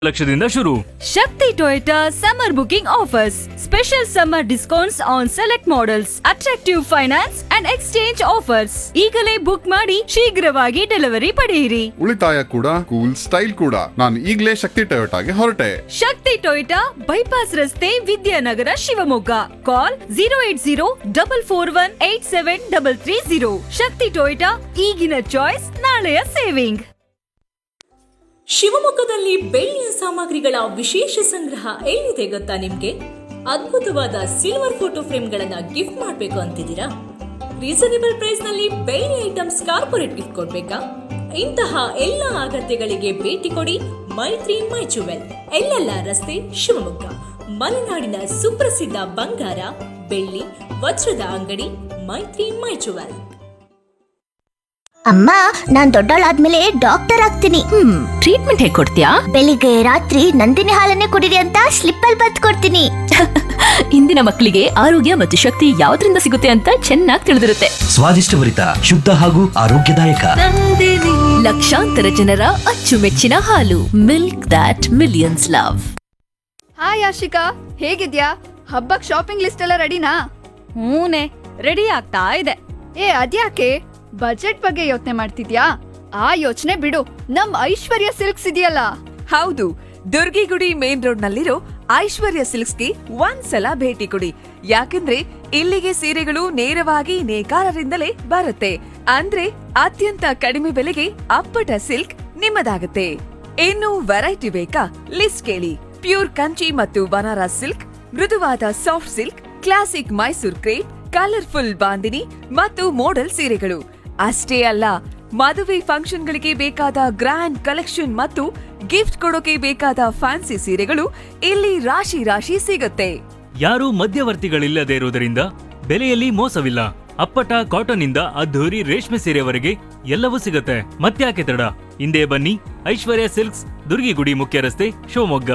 ಲಕ್ಷದಿಂದ ಶುರು Shakti Toyota summer booking offers. Special summer discounts on select models, attractive finance and exchange offers. ಈಗಲೇ book ಮಾಡಿ ಶೀಘ್ರವಾಗಿ delivery ಪಡೆಯಿರಿ ಉಳಿತಾಯ ಕೂಡ ಕೂಲ್ ಸ್ಟೈಲ್ ಕೂಡ ನಾನು ಈಗಲೇ ಶಕ್ತಿ ಟೊಯೋಟಾಗೆ ಹೊರಟೆ ಶಕ್ತಿ ಟೊಯೋಟಾ ಬೈಪಾಸ್ ರಸ್ತೆ Vidyanagar Shivamogga call zero eight zero double four one eight seven double three zero Shakti Toyota ಈಗಿನ ಚಾಯ್ಸ್ ನಾಳೆಯ ಸೇವಿಂಗ್ ಶಿವಮೊಗ್ಗದಲ್ಲಿ ಬೆಳ್ಳಿಯ ಸಾಮಗ್ರಿಗಳ ವಿಶೇಷ ಸಂಗ್ರಹ ಎಲ್ಲಿದೆ ಗೊತ್ತಾ ನಿಮ್ಗೆ ಅದ್ಭುತವಾದ ಸಿಲ್ವರ್ ಫೋಟೋ ಫ್ರೇಮ್ಗಳನ್ನ ಗಿಫ್ಟ್ ಮಾಡಬೇಕು ಅಂತಿದ್ದೀರಾ ರೀಸನೇಬಲ್ ಪ್ರೈಸ್ ನಲ್ಲಿ ಬೆಳ್ಳಿ ಐಟಮ್ಸ್ ಕಾರ್ಪೊರೇಟ್ ಗಿಫ್ಟ್ ಕೊಡ್ಬೇಕಾ ಇಂತಹ ಎಲ್ಲ ಅಗತ್ಯಗಳಿಗೆ ಭೇಟಿ ಕೊಡಿ ಮೈತ್ರಿ ಮೈ ಜುವೆಲ್ ಎಲ್ಲೆಲ್ಲ ರಸ್ತೆ ಶಿವಮೊಗ್ಗ ಮಲೆನಾಡಿನ ಸುಪ್ರಸಿದ್ಧ ಬಂಗಾರ ಬೆಳ್ಳಿ ವಜ್ರದ ಅಂಗಡಿ ಮೈತ್ರಿ ಮೈ ಜುವೆಲ್ ಅಮ್ಮ ನಾನ್ ದೊಡ್ಡವಳಾದ್ಮೇಲೆ ಡಾಕ್ಟರ್ ಆಗ್ತೀನಿ ಹ್ಮ್ ಟ್ರೀಟ್ಮೆಂಟ್ ಹೇಗೆ ಕೊಡ್ತೀಯಾ ಬೆಳಿಗ್ಗೆ ರಾತ್ರಿ ನಂದಿನಿ ಹಾಲನ್ನೇ ಕುಡಿರಿ ಅಂತ ಸ್ಲಿಪ್ ಅಲ್ಲಿ ಬತ್ ಕೊಡ್ತೀನಿ ಇಂದಿನ ಮಕ್ಕಳಿಗೆ ಆರೋಗ್ಯ ಮತ್ತು ಶಕ್ತಿ ಯಾವ್ದ್ರಿಂದ ಸಿಗುತ್ತೆ ಅಂತ ಚೆನ್ನಾಗಿ ತಿಳಿದಿರುತ್ತೆ ಸ್ವಾದಿಷ್ಟಭರಿತ ಶುದ್ಧ ಹಾಗೂ ಆರೋಗ್ಯದಾಯಕ ಲಕ್ಷಾಂತರ ಜನರ ಅಚ್ಚುಮೆಚ್ಚಿನ ಹಾಲು milk dot millions love hi Ashika ಹೇಗಿದ್ಯಾ ಹಬ್ಬಕ್ ಶಾಪಿಂಗ್ ಲಿಸ್ಟ್ ಎಲ್ಲ ರೆಡಿನಾ ಹೂನೆ ರೆಡಿ ಆಗ್ತಾ ಇದೆ ಏ ಅದ್ಯಾಕೆ ಬಜೆಟ್ ಬಗ್ಗೆ ಯೋಚನೆ ಮಾಡ್ತಿದ್ಯಾ ಆ ಯೋಚನೆ ಬಿಡು ನಮ್ ಐಶ್ವರ್ಯ ಸಿಲ್ಕ್ಸ್ ಇದೆಯಲ್ಲ ಹೌದು ದುರ್ಗಿಗುಡಿ ಮೇನ್ ರೋಡ್ ನಲ್ಲಿರೋ ಐಶ್ವರ್ಯ ಸಿಲ್ಕ್ಸ್ಗೆ ಒಂದ್ಸಲ ಭೇಟಿ ಕೊಡಿ ಯಾಕಂದ್ರೆ ಇಲ್ಲಿಗೆ ಸೀರೆಗಳು ನೇರವಾಗಿ ನೇಕಾರರಿಂದಲೇ ಬರುತ್ತೆ ಅಂದ್ರೆ ಅತ್ಯಂತ ಕಡಿಮೆ ಬೆಲೆಗೆ ಅಪ್ಪಟ ಸಿಲ್ಕ್ ನಿಮ್ಮದಾಗುತ್ತೆ ಇನ್ನು ವೆರೈಟಿ ಬೇಕಾ ಲಿಸ್ಟ್ ಕೇಳಿ ಪ್ಯೂರ್ ಕಂಚಿ ಮತ್ತು ಬನಾರಸ್ ಸಿಲ್ಕ್ ಮೃದುವಾದ soft silk classic Mysore crepe colourful bandhini ಮತ್ತು ಮೋಡಲ್ ಸೀರೆಗಳು ಅಷ್ಟೇ ಅಲ್ಲ ಮದುವೆ ಫಂಕ್ಷನ್ಗಳಿಗೆ ಬೇಕಾದ ಗ್ರ್ಯಾಂಡ್ ಕಲೆಕ್ಷನ್ ಮತ್ತು ಗಿಫ್ಟ್ ಕೊಡೋಕೆ ಬೇಕಾದ ಫ್ಯಾನ್ಸಿ ಸೀರೆಗಳು ಇಲ್ಲಿ ರಾಶಿ ರಾಶಿ ಸಿಗುತ್ತೆ ಯಾರೂ ಮಧ್ಯವರ್ತಿಗಳಿಲ್ಲದೆ ಇರುವುದರಿಂದ ಬೆಲೆಯಲ್ಲಿ ಮೋಸವಿಲ್ಲ ಅಪ್ಪಟ ಕಾಟನ್ ಇಂದ ಅದ್ಧೂರಿ ರೇಷ್ಮೆ ಸೀರೆವರೆಗೆ ಎಲ್ಲವೂ ಸಿಗುತ್ತೆ ಮತ್ತ್ಯಾಕೆ ತಡ ಹಿಂದೆ ಬನ್ನಿ ಐಶ್ವರ್ಯ ಸಿಲ್ಕ್ಸ್ ದುರ್ಗಿಗುಡಿ ಮುಖ್ಯ ರಸ್ತೆ ಶಿವಮೊಗ್ಗ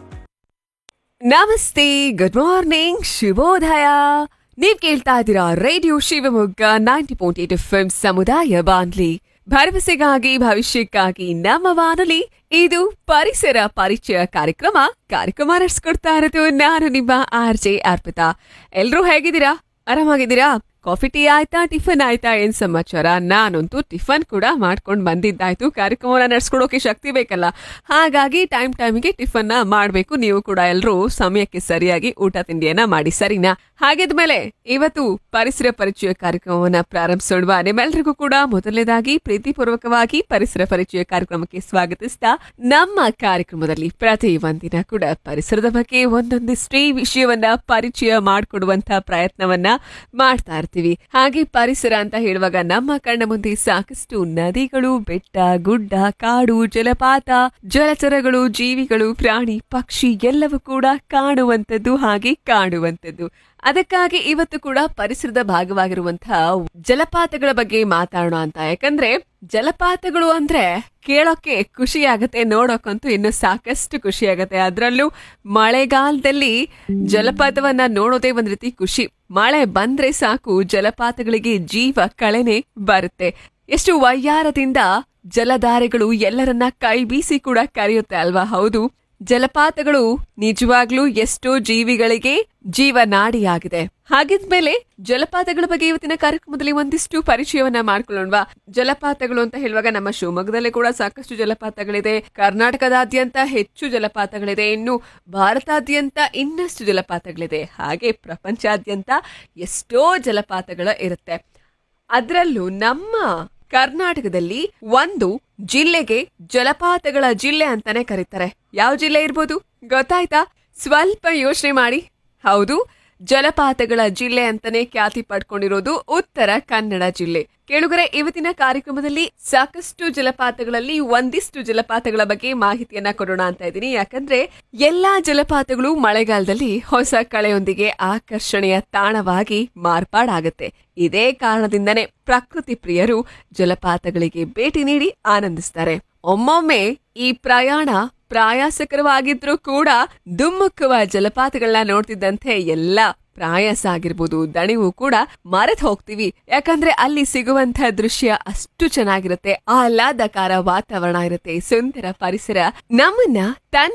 ನಮಸ್ತೆ ಗುಡ್ ಮಾರ್ನಿಂಗ್ ಶುಭೋದಯ ನೀವ್ ಕೇಳ್ತಾ ಇದ್ದೀರಾ radio Shivamogga ninety point eight F ಸಮುದಾಯ ಬಾನ್ಲಿ ಭರವಸೆಗಾಗಿ ಭವಿಷ್ಯಕ್ಕಾಗಿ ನಮ್ಮ ಬಾನುಲಿ ಇದು ಪರಿಸರ ಪರಿಚಯ ಕಾರ್ಯಕ್ರಮ ಕಾರ್ಯಕ್ರಮ ನಡೆಸ್ಕೊಡ್ತಾ ಇರೋದು ನಾನು ನಿಮ್ಮ ಆರ್ ಜೆ ಅರ್ಪಿತಾ ಎಲ್ರೂ ಹೇಗಿದ್ದೀರಾ ಆರಾಮಾಗಿದ್ದೀರಾ ಕಾಫಿ ಟೀ ಆಯ್ತಾ ಟಿಫನ್ ಆಯ್ತಾ ಏನ್ ಸಮಾಚಾರ ನಾನಂತೂ ಟಿಫನ್ ಕೂಡ ಮಾಡ್ಕೊಂಡು ಬಂದಿದ್ದಾಯ್ತು ಕಾರ್ಯಕ್ರಮನ ನಡ್ಸ್ಕೊಡೋಕೆ ಶಕ್ತಿ ಬೇಕಲ್ಲ ಹಾಗಾಗಿ ಟೈಮ್ ಟೈಮಿಗೆ ಟಿಫನ್ ನ ಮಾಡ್ಬೇಕು ನೀವು ಕೂಡ ಎಲ್ಲರೂ ಸಮಯಕ್ಕೆ ಸರಿಯಾಗಿ ಊಟ ತಿಂಡಿಯನ್ನ ಮಾಡಿ ಸರಿನಾ ಹಾಗಿದ್ಮೇಲೆ ಇವತ್ತು ಪರಿಸರ ಪರಿಚಯ ಕಾರ್ಯಕ್ರಮವನ್ನ ಪ್ರಾರಂಭಿಸೋಣ ನಿಮ್ಮೆಲ್ಲರಿಗೂ ಕೂಡ ಮೊದಲನೇದಾಗಿ ಪ್ರೀತಿಪೂರ್ವಕವಾಗಿ ಪರಿಸರ ಪರಿಚಯ ಕಾರ್ಯಕ್ರಮಕ್ಕೆ ಸ್ವಾಗತಿಸ್ತಾ ನಮ್ಮ ಕಾರ್ಯಕ್ರಮದಲ್ಲಿ ಪ್ರತಿ ಒಂದಿನ ಕೂಡ ಪರಿಸರದ ಬಗ್ಗೆ ಒಂದೊಂದಿಷ್ಟೇ ವಿಷಯವನ್ನ ಪರಿಚಯ ಮಾಡಿಕೊಡುವಂತ ಪ್ರಯತ್ನವನ್ನ ಮಾಡ್ತಾ ಇರ್ತೀವಿ ಹಾಗೆ ಪರಿಸರ ಅಂತ ಹೇಳುವಾಗ ನಮ್ಮ ಕಣ್ಣ ಮುಂದೆ ಸಾಕಷ್ಟು ನದಿಗಳು ಬೆಟ್ಟ ಗುಡ್ಡ ಕಾಡು ಜಲಪಾತ ಜಲಚರಗಳು ಜೀವಿಗಳು ಪ್ರಾಣಿ ಪಕ್ಷಿ ಎಲ್ಲವೂ ಕೂಡ ಕಾಣುವಂಥದ್ದು ಹಾಗೆ ಕಾಣುವಂಥದ್ದು ಅದಕ್ಕಾಗಿ ಇವತ್ತು ಕೂಡ ಪರಿಸರದ ಭಾಗವಾಗಿರುವಂತಹ ಜಲಪಾತಗಳ ಬಗ್ಗೆ ಮಾತಾಡೋಣ ಅಂತ ಯಾಕಂದ್ರೆ ಜಲಪಾತಗಳು ಅಂದ್ರೆ ಕೇಳೋಕೆ ಖುಷಿ ಆಗತ್ತೆ ನೋಡೋಕಂತೂ ಇನ್ನು ಸಾಕಷ್ಟು ಖುಷಿ ಆಗತ್ತೆ ಅದ್ರಲ್ಲೂ ಮಳೆಗಾಲದಲ್ಲಿ ಜಲಪಾತವನ್ನ ನೋಡೋದೇ ಒಂದ್ ರೀತಿ ಖುಷಿ ಮಳೆ ಬಂದ್ರೆ ಸಾಕು ಜಲಪಾತಗಳಿಗೆ ಜೀವ ಕಳೆನೆ ಬರುತ್ತೆ ಎಷ್ಟು ವಯ್ಯಾರದಿಂದ ಜಲಧಾರೆಗಳು ಎಲ್ಲರನ್ನ ಕೈ ಬೀಸಿ ಕೂಡ ಕರೆಯುತ್ತೆ ಅಲ್ವಾ ಹೌದು ಜಲಪಾತಗಳು ನಿಜವಾಗ್ಲೂ ಎಷ್ಟೋ ಜೀವಿಗಳಿಗೆ ಜೀವನಾಡಿಯಾಗಿದೆ ಹಾಗಿದ್ಮೇಲೆ ಜಲಪಾತಗಳ ಬಗ್ಗೆ ಇವತ್ತಿನ ಕಾರ್ಯಕ್ರಮದಲ್ಲಿ ಒಂದಿಷ್ಟು ಪರಿಚಯವನ್ನ ಮಾಡ್ಕೊಳ್ಳೋಣವಾ ಜಲಪಾತಗಳು ಅಂತ ಹೇಳುವಾಗ ನಮ್ಮ ಶಿವಮೊಗ್ಗದಲ್ಲೇ ಕೂಡ ಸಾಕಷ್ಟು ಜಲಪಾತಗಳಿದೆ ಕರ್ನಾಟಕದಾದ್ಯಂತ ಹೆಚ್ಚು ಜಲಪಾತಗಳಿದೆ ಇನ್ನು ಭಾರತಾದ್ಯಂತ ಇನ್ನಷ್ಟು ಜಲಪಾತಗಳಿದೆ ಹಾಗೆ ಪ್ರಪಂಚಾದ್ಯಂತ ಎಷ್ಟೋ ಜಲಪಾತಗಳು ಇರುತ್ತೆ ಅದರಲ್ಲೂ ನಮ್ಮ ಕರ್ನಾಟಕದಲ್ಲಿ ಒಂದು ಜಿಲ್ಲೆಗೆ ಜಲಪಾತಗಳ ಜಿಲ್ಲೆ ಅಂತಾನೆ ಕರೀತಾರೆ ಯಾವ ಜಿಲ್ಲೆ ಇರ್ಬೋದು ಗೊತ್ತಾಯ್ತಾ ಸ್ವಲ್ಪ ಯೋಚನೆ ಮಾಡಿ ಹೌದು ಜಲಪಾತಗಳ ಜಿಲ್ಲೆ ಅಂತಾನೆ ಖ್ಯಾತಿ ಪಡ್ಕೊಂಡಿರೋದು ಉತ್ತರ ಕನ್ನಡ ಜಿಲ್ಲೆ ಕೇಳುಗರೆ ಇವತ್ತಿನ ಕಾರ್ಯಕ್ರಮದಲ್ಲಿ ಸಾಕಷ್ಟು ಜಲಪಾತಗಳಲ್ಲಿ ಒಂದಿಷ್ಟು ಜಲಪಾತಗಳ ಬಗ್ಗೆ ಮಾಹಿತಿಯನ್ನ ಕೊಡೋಣ ಅಂತ ಇದ್ದೀನಿ ಯಾಕಂದ್ರೆ ಎಲ್ಲಾ ಜಲಪಾತಗಳು ಮಳೆಗಾಲದಲ್ಲಿ ಹೊಸ ಕಳೆಯೊಂದಿಗೆ ಆಕರ್ಷಣೆಯ ತಾಣವಾಗಿ ಮಾರ್ಪಾಡಾಗುತ್ತೆ ಇದೇ ಕಾರಣದಿಂದನೇ ಪ್ರಕೃತಿ ಪ್ರಿಯರು ಜಲಪಾತಗಳಿಗೆ ಭೇಟಿ ನೀಡಿ ಆನಂದಿಸ್ತಾರೆ ಒಮ್ಮೊಮ್ಮೆ ಈ ಪ್ರಯಾಣ ಪ್ರಾಯಾಸಕರವಾಗಿದ್ರೂ ಕೂಡ ದುಮ್ಮುಕ್ಕುವ ಜಲಪಾತಗಳನ್ನ ನೋಡ್ತಿದ್ದಂತೆ ಎಲ್ಲ ಪ್ರಾಯಸ ಆಗಿರ್ಬೋದು ದಣಿವು ಕೂಡ ಮರೆತು ಹೋಗ್ತೀವಿ ಯಾಕಂದ್ರೆ ಅಲ್ಲಿ ಸಿಗುವಂತ ದೃಶ್ಯ ಅಷ್ಟು ಚೆನ್ನಾಗಿರುತ್ತೆ ಆಹ್ಲಾದಕಾರ ವಾತಾವರಣ ಇರುತ್ತೆ ಸುಂದರ ಪರಿಸರ ನಮ್ಮನ್ನ ತನ್ನ